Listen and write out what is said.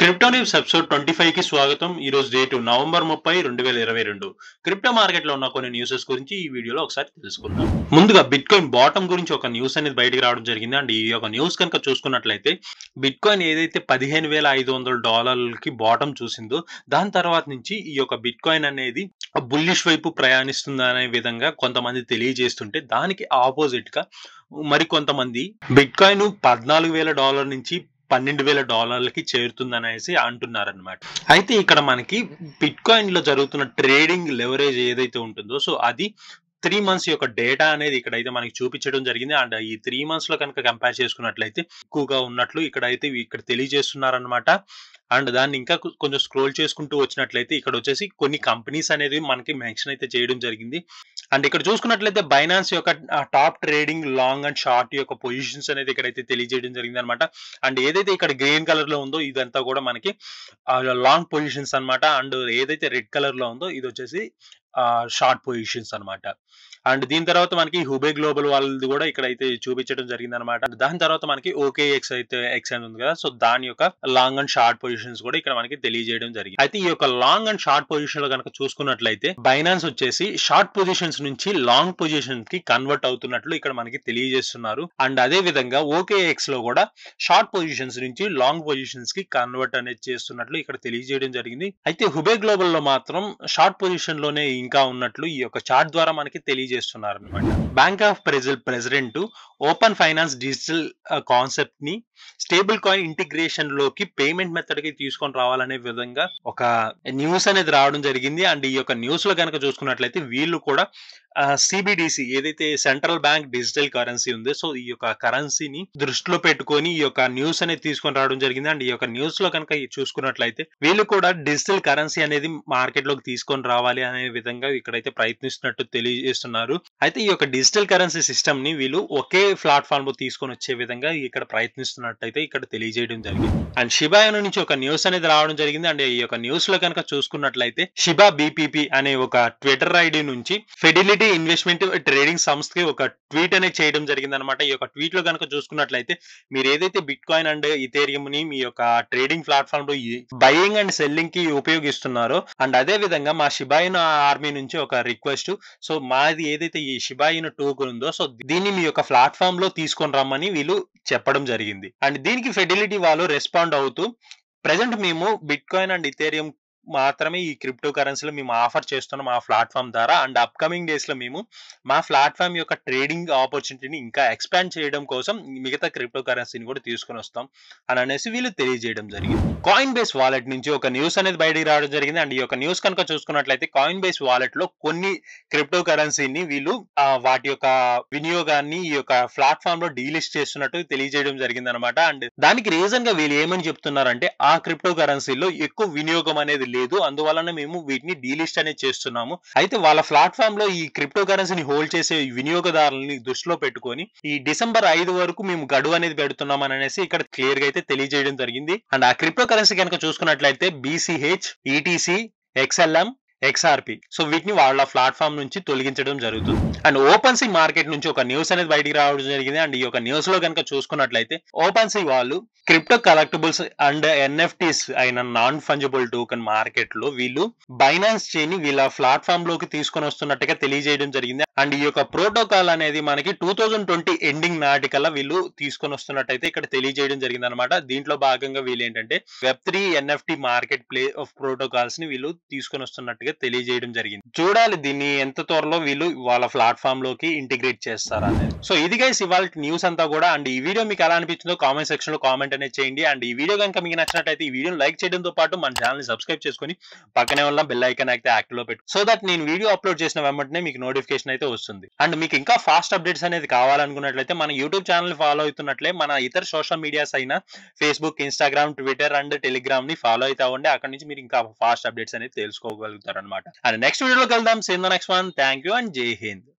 crypto news episode twenty five కి స్వాగతం ఈ రోజు డేట్ నవంబర్ ముప్పై రెండు వేల ఇరవై రెండు క్రిప్టో మార్కెట్ లో ఉన్న కొన్ని న్యూసెస్ గురించి ఈ వీడియోలో ఒకసారి తెలుసుకుందాం ముందుగా బిట్ కాయిన్ బాటం గురించి ఒక న్యూస్ అనేది బయటకు రావడం జరిగింది అండ్ ఈ యొక్క న్యూస్ కనుక చూసుకున్నట్లయితే బిట్ కాయిన్ ఏదైతే పదిహేను వేల ఐదు వందల డాలర్లకి బాటం చూసిందో దాని తర్వాత నుంచి ఈ యొక్క బిట్ కాయిన్ అనేది బుల్లిష్ వైపు ప్రయాణిస్తుంది అనే విధంగా కొంతమంది తెలియజేస్తుంటే దానికి ఆపోజిట్ గా మరి కొంతమంది బిట్ కాయిన్ పద్నాలుగు వేల డాలర్ నుంచి పన్నెండు వేల డాలర్లకి చేరుతుందనేసి అంటున్నారనమాట అయితే ఇక్కడ మనకి బిట్ కాయిన్ లో జరుగుతున్న ట్రేడింగ్ లెవరేజ్ ఏదైతే ఉంటుందో సో అది త్రీ మంత్స్ యొక్క డేటా అనేది ఇక్కడైతే మనకి చూపించడం జరిగింది అండ్ ఈ త్రీ మంత్స్ లో కనుక కంపేర్ చేసుకున్నట్లయితే ఎక్కువగా ఉన్నట్లు ఇక్కడైతే ఇక్కడ తెలియజేస్తున్నారనమాట అండ్ దాన్ని ఇంకా కొ- కొంచెం స్క్రోల్ చేసుకుంటూ వచ్చినట్లయితే ఇక్కడ వచ్చేసి కొన్ని కంపెనీస్ అనేది మనకి మెన్షన్ అయితే చేయడం జరిగింది అండ్ ఇక్కడ చూసుకున్నట్లయితే బైనాన్స్ యొక్క top trading long and short యొక్క పొజిషన్స్ అనేది ఇక్కడైతే తెలియజేయడం జరిగింది అనమాట అండ్ ఏదైతే ఇక్కడ గ్రీన్ కలర్ లో ఉందో ఇదంతా కూడా మనకి లాంగ్ పొజిషన్స్ అన్నమాట అండ్ ఏదైతే రెడ్ కలర్ లో ఉందో ఇది వచ్చేసి షార్ట్ పొజిషన్స్ అన్నమాట అండ్ దీని తర్వాత మనకి హుబే గ్లోబల్ వాళ్ళది కూడా ఇక్కడ అయితే చూపించడం జరిగింది అనమాట దాని తర్వాత మనకి ఓకే ఎక్స్ అయితే ఎక్స్ అని ఉంది కదా సో దాని యొక్క లాంగ్ అండ్ షార్ట్ పొజిషన్స్ కూడా ఇక్కడ మనకి తెలియజేయడం జరిగింది అయితే ఈ యొక్క లాంగ్ అండ్ షార్ట్ పొజిషన్ లో కనుక చూసుకున్నట్లయితే బైనాన్స్ వచ్చేసి షార్ట్ పొజిషన్స్ నుంచి లాంగ్ పొజిషన్ కి కన్వర్ట్ అవుతున్నట్లు ఇక్కడ మనకి తెలియజేస్తున్నారు అండ్ అదే విధంగా ఓకే ఎక్స్ లో కూడా షార్ట్ పొజిషన్స్ నుంచి లాంగ్ పొజిషన్స్ కి కన్వర్ట్ అనేది చేస్తున్నట్లు ఇక్కడ తెలియజేయడం జరిగింది అయితే హుబే గ్లోబల్ లో మాత్రం షార్ట్ పొజిషన్ లోనే ఇంకా ఉన్నట్లు ఈ యొక్క చార్ట్ ద్వారా మనకి తెలియజేస్తున్నారు అనమాట bank of Brazil president open finance digital concept ని స్టేబుల్ కాయిన్ ఇంటిగ్రేషన్ లోకి పేమెంట్ మెథడ్ కి తీసుకొని రావాలనే విధంగా ఒక న్యూస్ అనేది రావడం జరిగింది అండ్ ఈ యొక్క న్యూస్ లో కనుక చూసుకున్నట్లయితే వీళ్ళు కూడా సిబిడిసి ఏదైతే సెంట్రల్ బ్యాంక్ డిజిటల్ కరెన్సీ ఉందో సో ఈ యొక్క కరెన్సీని దృష్టిలో పెట్టుకొని ఈ యొక్క న్యూస్ అనేది తీసుకొని రావడం జరిగింది అండ్ ఈ యొక్క న్యూస్ లో కనుక ఈ చూసుకున్నట్లయితే వీళ్ళు కూడా డిజిటల్ కరెన్సీ అనేది మార్కెట్ లోకి తీసుకొని రావాలి అనే విధంగా ఇక్కడైతే ప్రయత్నిస్తున్నట్టు తెలియజేస్తున్నారు అయితే ఈ యొక్క డిజిటల్ కరెన్సీ సిస్టమ్ ని వీళ్ళు ఒకే ప్లాట్ఫామ్ లో తీసుకొని వచ్చే విధంగా ఇక్కడ ప్రయత్నిస్తున్నట్టయితే ఇక్కడ తెలియజేయడం జరిగింది అండ్ షిబాయను నుంచి ఒక న్యూస్ అనేది రావడం జరిగింది అండ్ ఈ యొక్క న్యూస్ లో కనుక చూసుకున్నట్లయితే షిబా బీపీపీ అనే ఒక ట్విట్టర్ ఐడి నుంచి ఫెడిలిటీ ఇన్వెస్ట్మెంట్ ట్రేడింగ్ సంస్థకి ఒక ట్వీట్ అనేది చేయడం జరిగింది అనమాట ఈ యొక్క ట్వీట్ లో కనుక చూసుకున్నట్లయితే మీరు ఏదైతే బిట్ కాయిన్ అండ్ ఇథేరియం ని మీ యొక్క ట్రేడింగ్ ప్లాట్ఫామ్ లో బయింగ్ అండ్ సెల్లింగ్ కి ఉపయోగిస్తున్నారో అండ్ అదే విధంగా మా షిబాయిన్ ఆర్మీ నుంచి ఒక రిక్వెస్ట్ సో మాది ఏదైతే ఈ షిబాయిన్ టోకెన్ ఉందో సో దీన్ని మీ యొక్క ప్లాట్ఫామ్ లో తీసుకొని రమ్మని వీళ్ళు చెప్పడం జరిగింది అండ్ దీనికి ఫెడిలిటీ వాళ్ళు రెస్పాండ్ అవుతూ ప్రజెంట్ మేము బిట్ కాయిన్ అండ్ ఇథేరియం మాత్రమే ఈ క్రిప్టో కరెన్సీలో మేము ఆఫర్ చేస్తున్నాం మా ప్లాట్ఫామ్ ద్వారా అండ్ అప్కమింగ్ డేస్ లో మేము మా ప్లాట్ఫామ్ యొక్క ట్రేడింగ్ ఆపర్చునిటీని ఇంకా ఎక్స్పాండ్ చేయడం కోసం మిగతా క్రిప్టో కరెన్సీని కూడా తీసుకొని వస్తాం అని అనేసి వీళ్ళు తెలియజేయడం జరిగింది కాయిన్ బేస్ వాలెట్ నుంచి ఒక న్యూస్ అనేది బయటికి రావడం జరిగింది అండ్ ఈ యొక్క న్యూస్ కనుక చూసుకున్నట్లయితే కాయిన్ బేస్ వాలెట్ లో కొన్ని క్రిప్టో కరెన్సీని వీళ్ళు ఆ, వాటి యొక్క వినియోగాన్ని ఈ యొక్క ప్లాట్ఫామ్ లో డీలిస్ట్ చేస్తున్నట్టు తెలియజేయడం జరిగింది అనమాట అండ్ దానికి రీజన్ గా వీళ్ళు ఏమని చెప్తున్నారంటే ఆ క్రిప్టో కరెన్సీలో ఎక్కువ వినియోగం అనేది లేదు అందువలన మేము వీటిని డీలిస్ట్ అనేది చేస్తున్నాము అయితే వాళ్ళ ప్లాట్ఫామ్ లో ఈ క్రిప్టో కరెన్సీని హోల్డ్ చేసే వినియోగదారులని దృష్టిలో పెట్టుకొని ఈ డిసెంబర్ ఐదు వరకు మేము గడువు అనేది పెడుతున్నాం అని అనేసి ఇక్కడ క్లియర్ గా అయితే తెలియజేయడం జరిగింది అండ్ ఆ క్రిప్టో కరెన్సీ కనుక చూసుకున్నట్లయితే BCH ETC XLM XRP so వీటిని వాళ్ళ ప్లాట్ఫామ్ నుంచి తొలగించడం జరుగుతుంది అండ్ ఓపెన్ సీ మార్కెట్ నుంచి ఒక న్యూస్ అనేది బయటికి రావడం జరిగింది అండ్ ఈ యొక్క న్యూస్ లో కనుక చూసుకున్నట్లయితే ఓపెన్ సీ వాళ్ళు క్రిప్టో కలెక్టబుల్స్ అండ్ ఎన్ఎఫ్టీస్ అయిన నాన్ ఫంజబుల్ టోకెన్ మార్కెట్ లో వీళ్ళు బైనాన్స్ చేయని వీళ్ళ ప్లాట్ఫామ్ లోకి తీసుకొని వస్తున్నట్టుగా తెలియజేయడం జరిగింది అండ్ ఈ యొక్క ప్రోటోకాల్ అనేది మనకి టూ థౌజండ్ ట్వంటీ ఎండింగ్ నాటికల్లా వీళ్ళు తీసుకొని వస్తున్నట్టయితే ఇక్కడ తెలియజేయడం జరిగింది అనమాట దీంట్లో భాగంగా వీళ్ళు ఏంటంటే web three NFT market play of protocols ని వీళ్ళు తీసుకొని వస్తున్నట్టుగా తెలియజేయడం జరిగింది చూడాలి దీన్ని ఎంత త్వరలో వీళ్ళు వాళ్ళ ప్లాట్ఫామ్ లోకి ఇంటిగ్రేట్ చేస్తారా అనేది సో ఇది గైస్ ఇవాళ న్యూస్ అంతా కూడా అండ్ ఈ వీడియో మీకు ఎలా అనిపించిందో కామెంట్ సెక్షన్ లో కామెంట్ అనేది చేయండి అండ్ ఈ వీడియో కనుక మీకు నచ్చినట్టయితే ఈ వీడియో లైక్ చేయడంతో పాటు మన ఛానల్ ని సబ్స్క్రైబ్ చేసుకొని పక్కనే ఉన్న బెల్ ఐకన్ అయితే యాక్టివ్ లో పెట్టు సో దట్ నేను వీడియో అప్లోడ్ చేసిన వెంటనే మీకు నోటిఫికేషన్ అయితే వస్తుంది అండ్ మీకు ఇంకా ఫాస్ట్ అప్డేట్స్ అనేది కావాలనుకున్నట్లయితే మన యూట్యూబ్ ఛానల్ ఫాలో అవుతున్నట్లే మన ఇతర సోషల్ మీడియాస్ అయిన Facebook Instagram Twitter and Telegram ని ఫాలో అయితే అవ్వండి అక్కడ నుంచి మీరు ఇంకా ఫాస్ట్ అప్డేట్స్ అనేది తెలుసుకోగలుగుతారు అనమాట అండ్ నెక్స్ట్ వీడియోలోకి వెళ్దాం same next one thank you and జై హింద్